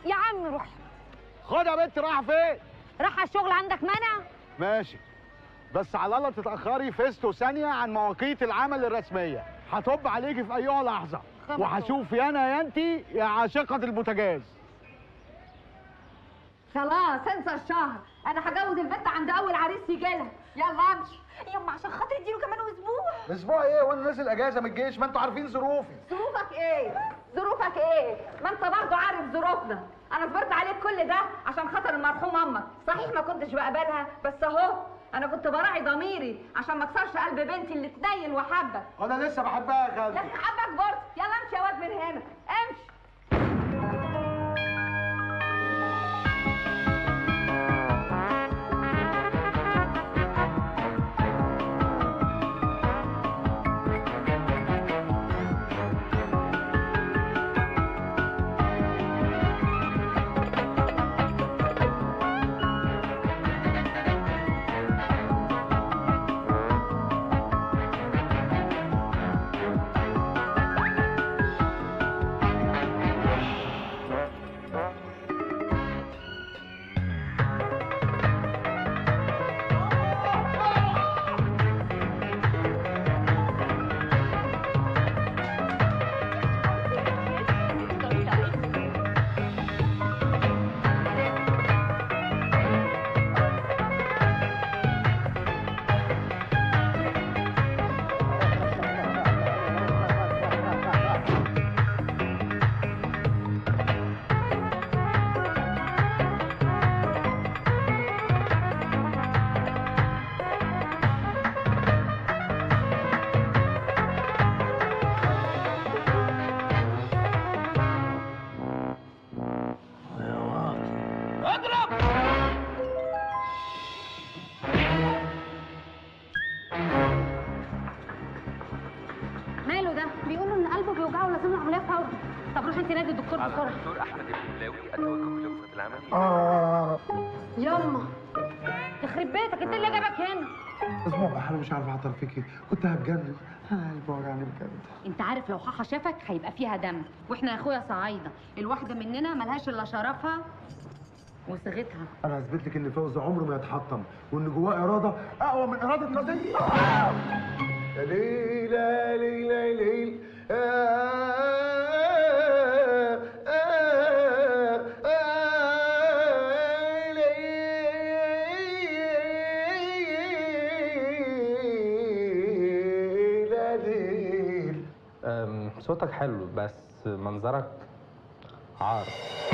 يا عم روح خد يا بنت رايحه فين راح على الشغل عندك مانع ماشي بس على الله تتاخري فيستو ثانيه عن مواقيت العمل الرسميه هطب عليكي في ايها لحظه خبر وهشوف يا انا يا انتي يا عاشقه البوتاجاز خلاص انسى الشهر انا هجوز البنت عند اول عريس يجي لها يلا امشي يما عشان خاطر اديله كمان اسبوع اسبوع ايه وانا نازل اجازه من الجيش ما انتوا عارفين ظروفي ظروفك ايه ظروفك ايه ما انت برضه عارف ظروفنا انا صبرت عليك كل ده عشان خاطر المرحوم امك صحيح ما كنتش بقبلها بس اهو انا كنت براعي ضميري عشان ما اكسرش قلب بنتي اللي تنيل وحبك انا لسه بحبها يا خالتي لكن حبك برضه يلا امشي يا واد من هنا امشي ماله ده بيقولوا ان قلبه بيوجعه ولازم له عمليه فورا طب روح انت نادي الدكتور على بسرعه الدكتور احمد البلاوي التوجه لغرفه العمل اه يما يخرب بيتك انت اللي جابك هنا اسبوع انا مش عارف اعطل فيكي كنت هتجنن انا قلبي وجعني بجد انت عارف لو حاحه شافك هيبقى فيها دم واحنا يا اخويا صعايده الواحده مننا ملهاش الا شرفها وصيغتها انا هثبت لك ان فوز عمره ما يتحطم وان جواه اراده اقوى من اراده قضيه يا ليل يا ليل يا ليل أم، صوتك حلو بس منظرك عار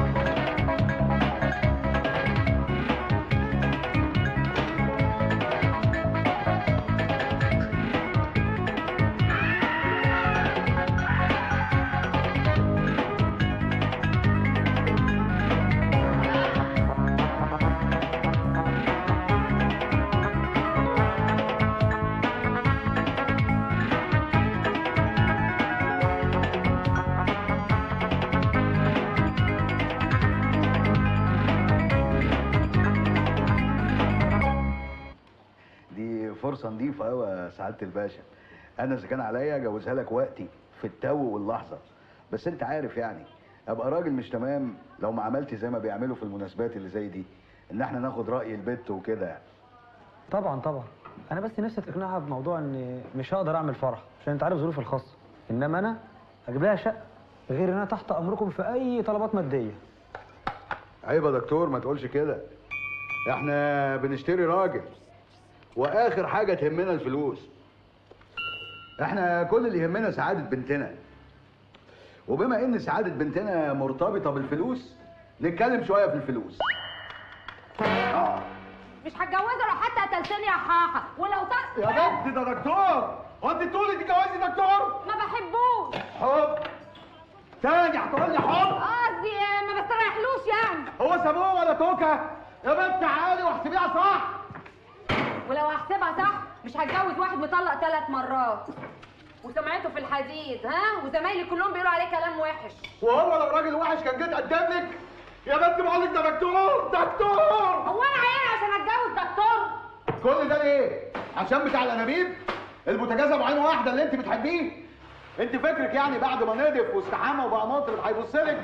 دي فرصة نظيفة قوي يا سعادة الباشا أنا إذا كان عليا أجوزها لك وقتي في التو واللحظة بس أنت عارف يعني أبقى راجل مش تمام لو ما عملت زي ما بيعملوا في المناسبات اللي زي دي إن إحنا ناخد رأي البت وكده يعني طبعا طبعا انا بس نفسي تقنعها بموضوع ان مش هقدر اعمل فرح عشان انت عارف ظروفي الخاصه انما انا هجيب لها شقه غير ان انا تحت امركم في اي طلبات ماديه عيب يا دكتور ما تقولش كده إحنا بنشتري راجل وآخر حاجة تهمنا الفلوس إحنا كل اللي يهمنا سعادة بنتنا وبما إن سعادة بنتنا مرتبطة بالفلوس نتكلم شوية في الفلوس آه مش هتجوزها لو حتى قتلتني يا حاحه ولو ط... يا بنت ده دكتور هو انت تقولي تتجوزي دكتور ما بحبوش حب تاني هتقول لي حب قصدي آه، ما بستريحلوش يعني هو سابوه ولا توكه يا بنت عالي واحسبيها صح ولو هحسبها صح مش هتجوز واحد مطلق ثلاث مرات وسمعته في الحديد ها وزمايلي كلهم بيقولوا عليه كلام وحش وهو لو راجل وحش كان جيت قدم لك يا بنت بقول لك ده دكتور دكتور هو انا عيانه عشان اتجوز دكتور كل ده ليه؟ عشان بتاع الانابيب البوتاجاز ابو عين واحده اللي انت بتحبيه انت فكرك يعني بعد ما نضف واستحمى وبقى مطرب هيبص لك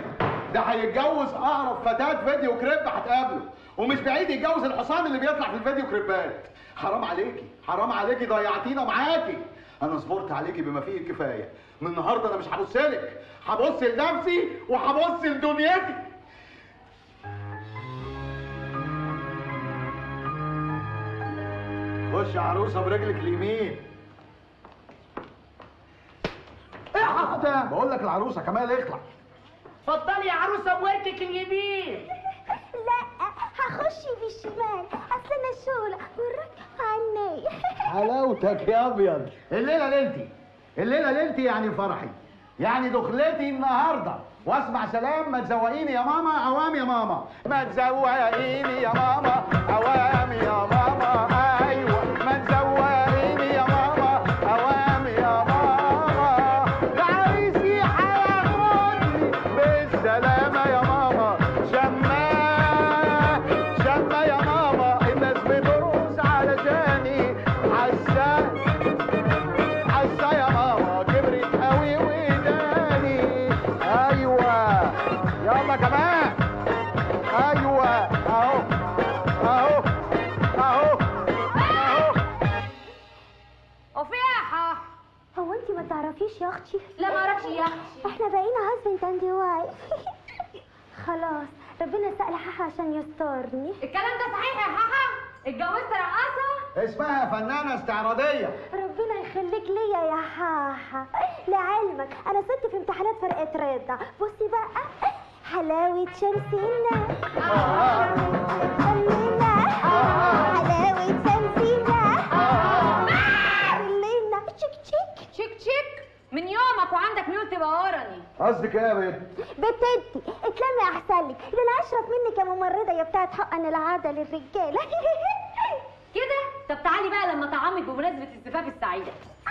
ده هيتجوز اقرب فتاة فيديو كريب هتقابله ومش بعيد يتجوز الحصان اللي بيطلع في الفيديو كريبات حرام عليكي حرام عليكي ضيعتينا معاكي انا صبرت عليكي بما فيه الكفايه من النهارده انا مش هبص لك هبص لنفسي وهبص لدنيتي خش يا عروسه برجلك اليمين ايه بقول لك العروسه كمال اخلع اتفضلي يا عروسه بوركك اليمين لا هخش بالشمال اصل انا شغله وراك عني حلاوتك يا ابيض الليله ليلتي الليله ليلتي يعني فرحي يعني دخلتي النهارده واسمع سلام ما تزوقيني يا ماما عوام يا ماما ما تزوقيني يا ماما عوام يا ماما ايوه ما تزوقيني يا ماما عوام يا ماما ده عريسي هياخدني بالسلامه يا ماما شماه شماه يا ماما الناس بترقص علشاني حساه حاسه يا ماما كبرت قوي وداني ايوه يلا كمان ايوه اهو اهو اهو اهو وفيها حاح هو انت ما تعرفيش يا اختي لا ما اعرفش يا اختي احنا بقينا هازبند اند وايف خلاص ربنا سأل حاحة عشان يسترني الكلام ده صحيح يا حاحة اتجوزت رقاصة اسمها فنانه استعراضيه ربنا يخليك ليا يا حاحة لعلمك انا صرت في امتحانات فرقة رضا بصي بقى حلاوة شمسنا خلينا حلاوة شمسنا خلينا تشيك تشيك شيك شيك من يومك وعندك ميول تبقى ورني قصدك ايه يا بنت بتدي اتلمي احسن لك ده انا اشرف منك يا ممرضه يا بتاعت حقن العاده للرجاله كده طب تعالي بقى لما طعمك بمناسبة الزفاف السعيدة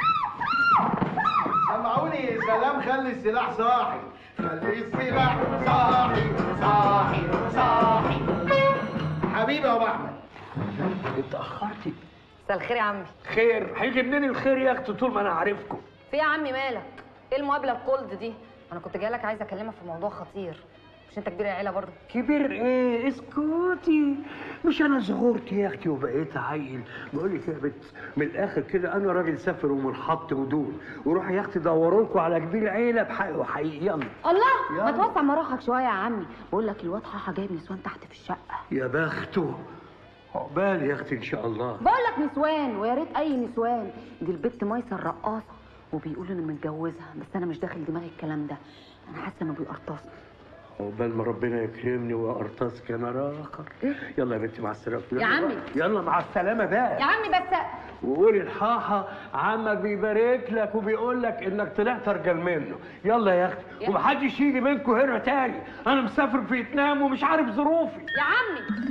سمعوني سلام خلي السلاح صاحي خلي السلاح صاحي صاحي صاحي حبيبي يا ابو احمد اتاخرتي مساء الخير يا عمي خير هيجي منين الخير يا اختي طول ما انا عارفكم في يا عمي مالك ايه المقابلة الكولد دي انا كنت جاي لك عايزة اكلمك في موضوع خطير مش انت كبير العيلة برضه كبير ايه اسكتي مش انا صغرت يا اختي وبقيت عيل بقول لك يا بنت من الاخر كده انا راجل سافر ومنحط ودول وروح يا اختي دوروا على كبير عيله بحق وحقيقي يلا الله ما توسع مراحك شوية يا عمي بقول لك الواد حاحة جايب نسوان تحت في الشقة يا بخته عقبال يا اختي ان شاء الله بقول لك نسوان ويا ريت اي نسوان دي البت ميسة الرقاصة وبيقولوا انه متجوزها بس انا مش داخل دماغي الكلام ده انا حاسه انه بيقرطصني عقبال ما ربنا يكرمني وارتزق انا اخر يلا يا بنتي مع السلامه يا عمي. يلا مع السلامه بقى يا عمي بس وقولي الحاحة عمك بيبارك لك وبيقول لك انك طلعت ارجل منه يلا يا اختي يا- ومحدش يجي منكم هنا تاني انا مسافر في فيتنام ومش عارف ظروفي يا عمي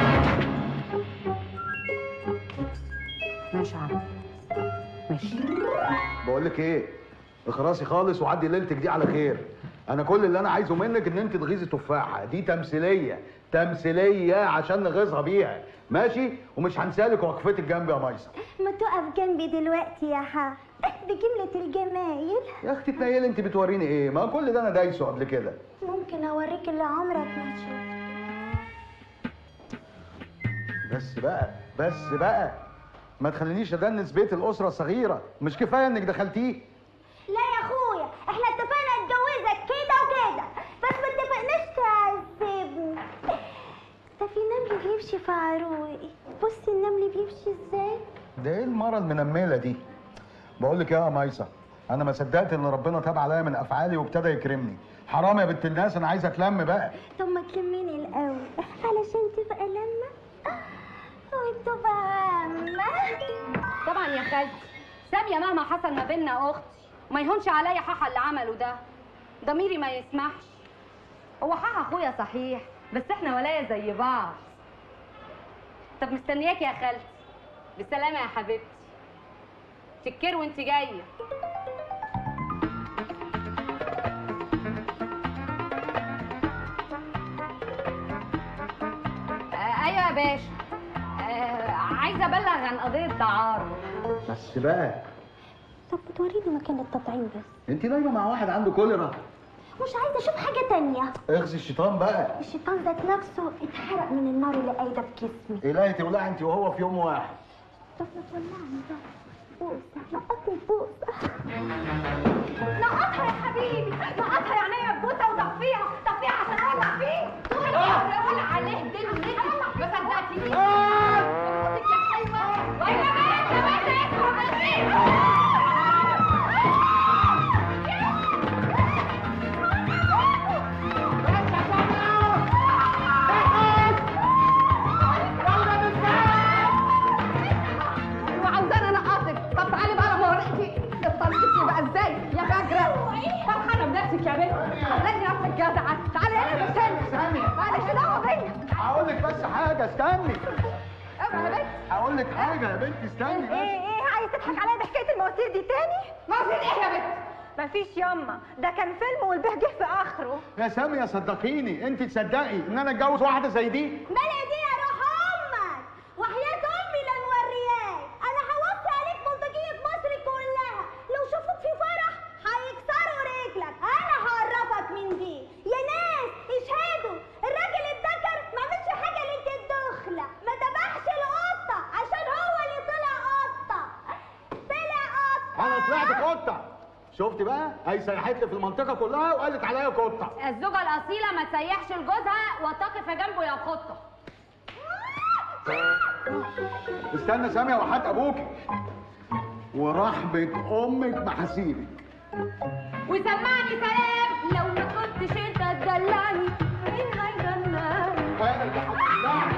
ماشي يا عمي ماشي بقول لك ايه اخرسي خالص وعدي ليلتك دي على خير انا كل اللي انا عايزه منك ان انت تغيظي تفاحه دي تمثيليه تمثيليه عشان نغيظها بيها ماشي ومش هنسالك وقفتك جنبي يا ميسه ما تقف جنبي دلوقتي يا حا دي جملة الجمايل يا اختي تنيل انت بتوريني ايه ما كل ده انا دايسه قبل كده ممكن اوريك اللي عمرك ما تشوفه بس بقى بس بقى ما تخلينيش ادنس بيت الاسره الصغيره مش كفايه انك دخلتيه لا يا اخويا احنا اتفقنا اتجوزك كده وكده بس ما اتفقناش تعذبني ده في نمل بيمشي في عروقي بصي النمل بيمشي ازاي ده ايه المره المنمله دي بقول لك يا ميسه انا ما صدقت ان ربنا تاب عليا من افعالي وابتدى يكرمني حرام يا بنت الناس انا عايز اتلم بقى طب ما تلميني الاول علشان تبقى لما وتبقى عامة طبعا يا خالتي سامية مهما حصل ما بيننا اختي وما يهونش عليا حاحة اللي عمله ده ضميري ما يسمحش هو حاحة اخويا صحيح بس احنا ولاية زي بعض طب مستنياك يا خالتي بالسلامة يا حبيبتي تكير وانت جاية آه، ايوه يا باشا آه، عايزه ابلغ عن قضيه تعارض بس بقى طب بتوريني مكان التطعيم بس انت نايمه مع واحد عنده كوليرا مش عايزه اشوف حاجه تانية اغزي الشيطان بقى الشيطان ذات نفسه اتحرق من النار اللي قايده في جسمي الهي تولع انت وهو في يوم واحد طب ما تولعني بقى بوسه نقطني بوسه نقطها يا حبيبي نقطها يا عينيا ببوسه وطفيها طفيها عشان اولع فيه طول اقول عليه دلوقتي ما صدقتنيش بموتك يا حلوه ويا بنت يا بنت اسمع وعاوزاني انا اقاطك طب تعالي بقى لما اوريكي الطريق بقى ازاي يا فجره فرحانه بنفسك يا بنت خلي نفسك جدعه تعالي هنا يا بنت معلش دعوه بيا هقول لك بس حاجه استني اوعى يا بنت هقول لك حاجه يا بنتي استني بس ايه ايه عايز تضحك عليا بحكايه المواسير دي تاني مواسير ايه يا بنت مفيش ياما ده كان فيلم والبيه جه في اخره يا سامية صدقيني انت تصدقي ان انا اتجوز واحده زي دي مالي دي يا روح امك وحياة امي لا نورياك انا هوصي عليك بلطجية مصر كلها لو شافوك في فرح هيكسروا رجلك انا هعرفك من دي يا ناس اشهدوا الراجل الذكر ما عملش حاجه ليله الدخله ما ذبحش القطه عشان هو اللي طلع قطه طلع قطه انا طلعت قطه شفت بقى هي سيحت لي في المنطقه كلها وقالت عليا قطه الزوجة الأصيلة ما تسيحش لجوزها وتقف جنبه يا قطة استنى سامية وحات ابوك ورحمة امك ما هسيبك وسمعني سلام لو ما كنتش انت تدلعني مين هيغناني انا اللي هطلعك.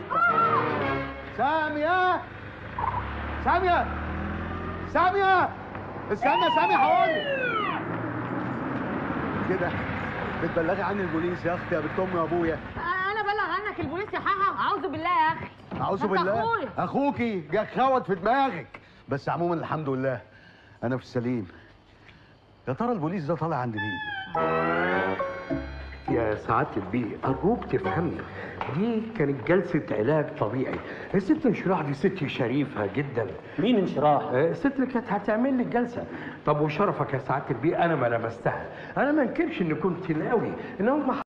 سامية سامية سامية استنى سامية هقول كده بتبلغي عني البوليس يا اختي يا بنت امي وابويا انا بلغ عنك البوليس يا حاحة اعوذ بالله يا اخي اعوذ أنت بالله أخويا. اخوكي جا خوت في دماغك بس عموما الحمد لله انا في السليم يا ترى البوليس ده طالع عند مين يا سعادة البيه أرجوك تفهمني دي كانت جلسة علاج طبيعي الست انشراح دي ست شريفة جدا مين انشراح؟ آه، الست اللي كانت هتعمل لي الجلسة طب وشرفك يا سعادة البيه أنا ما لمستها أنا ما انكرش إن كنت ناوي إن هم